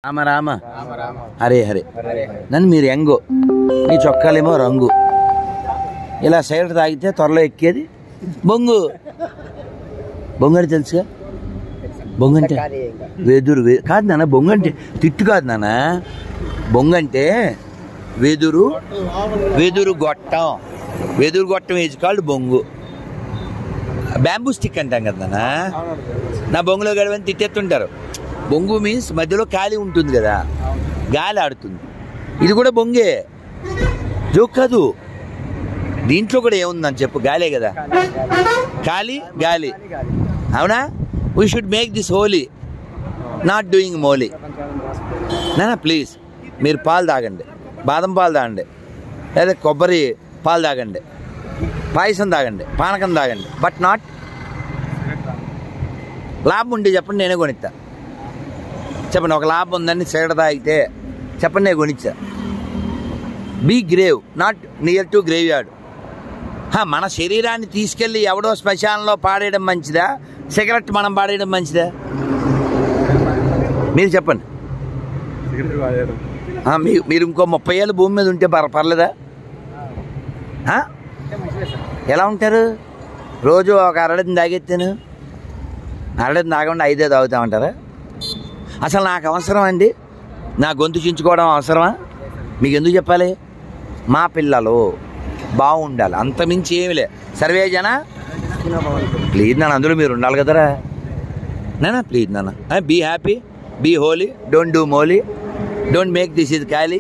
రామ రామ హరే హరే నన్ను మీరు ఎంగో నీ చొక్కాలేమో రంగు ఇలా సైడ్ తాగితే త్వరలో ఎక్కేది బొంగు బొంగు అంటే తెలుసుగా బొంగు అంటే వెదురు వే- కాదు నాన్న బొంగు అంటే తిట్టు కాదు నాన్న బొంగు అంటే వెదురు వెదురు గొట్టం వెదురు గొట్టం ఏజ్ కాల్డ్ బొంగు బ్యాంబూ స్టిక్ అంటాం కదా నాన్న నా బొంగులో గడవని తిట్టేస్తుంటారు బొంగు మీన్స్ మధ్యలో ఖాళీ ఉంటుంది కదా గాలి ఆడుతుంది ఇది కూడా బొంగే జోక్ కాదు దీంట్లో కూడా ఏముందని చెప్పు గాలే కదా ఖాళీ గాలి అవునా we should make this holy not doing మోలీ నానా ప్లీజ్ మీరు పాలు తాగండి బాదం పాలు తాగండి లేదా కొబ్బరి పాలు తాగండి పాయసం తాగండి పానకం తాగండి బట్ నాట్ లాభం ఉంటే చెప్పండి నేనే కొనిస్తా చెప్పండి ఒక లాభం ఉందని సిగరెట్ తాగితే చెప్పండి నేను కొనిచ్చా be grave not near to graveyard మన శరీరాన్ని తీసుకెళ్ళి ఎవడో శ్మశానంలో పాడేయడం మంచిదా సిగరెట్ మనం పాడేయడం మంచిదా మీరు చెప్పండి ఆ, మీ- మీరు ఇంకో ముప్పై ఏళ్ళు భూమి మీద ఉంటే పర్ పర్లేదా ఆ? ఎలా ఉంటారు రోజు ఒక అరడని తాగెత్తాను అరడని తాగకుండా ఐదే తాగుతామంటారా అసలు నాకు అవసరం అండి నా గొంతు చించుకోవడం అవసరమా మీకు ఎందుకు చెప్పాలి మా పిల్లలు బాగుండాలి అంతమించి ఏమి లే సర్వే జన ప్లీజ్ నాన్న అందులో మీరు ఉండాలి కదరా నానా ప్లీజ్ నాన్న be happy be holy don't do మోలీ డోంట్ మేక్ దిస్ ఇస్ ఖాళీ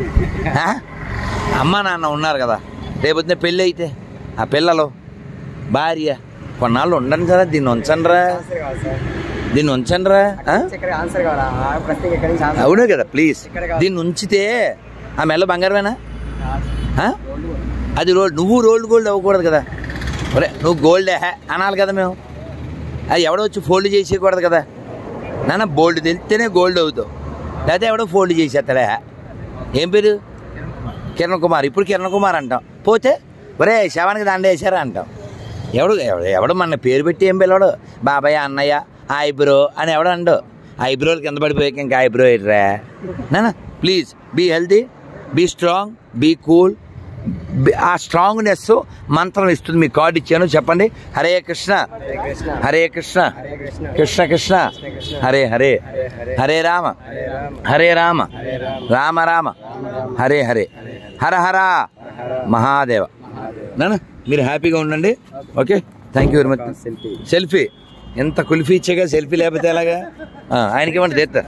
అమ్మ నాన్న ఉన్నారు కదా రేపొద్దున పెళ్ళి అయితే ఆ పిల్లలు భార్య కొన్నాళ్ళు ఉండండి కదా దీన్ని ఉంచండి రా దీన్ని ఉంచండి రా ఆ? ఆన్సర్ కావాలా ప్రశ్నకి ఎక్కడి నుంచి ఆన్సర్ అవును కదా ప్లీజ్ దీన్ని ఉంచితే ఆ మెల్ల బంగారమేనా ఆ? అది రోల్ నువ్వు రోల్డ్ గోల్డ్ అవ్వకూడదు కదా ఒరే నువ్వు గోల్డ్ హే అనాలి కదా మేము అది ఎవడో వచ్చి ఫోల్డ్ చేసేయకూడదు కదా నాన్న బోల్డ్ తెలిస్తేనే గోల్డ్ అవుతావు లేకపోతే ఎవడో ఫోల్డ్ చేసేస్తాడా ఏం పేరు కిరణ్ కుమార్ ఇప్పుడు కిరణ్ కుమార్ అంటాం పోతే ఒరే శవానికి దండ వేసారా అంటాం ఎవడు ఎవడు ఎవడు మన పేరు పెట్టి ఏం పిలవడు బాబాయ్ అన్నయ్య ఐబ్రో అని ఎవడు అండు ఐబ్రోలు కింద పడిపోయాక ఇంకా ఐబ్రో ఇట్రా నాన్న please be healthy be strong be cool ఆ స్ట్రాంగ్నెస్ మంత్రం ఇస్తుంది మీకు కార్డు ఇచ్చాను చెప్పండి హరే కృష్ణ హరే కృష్ణ కృష్ణ కృష్ణ హరే హరే హరే రామ హరే రామ రామ రామ హరే హరే హర హర మహాదేవ నాన్న మీరు హ్యాపీగా ఉండండి okay thank you very much selfie ఎంత కుల్ఫీ ఇచ్చాగా సెల్ఫీ లేకపోతే ఎలాగా ఆ, ఆయనకి ఇవ్వండి తెస్తా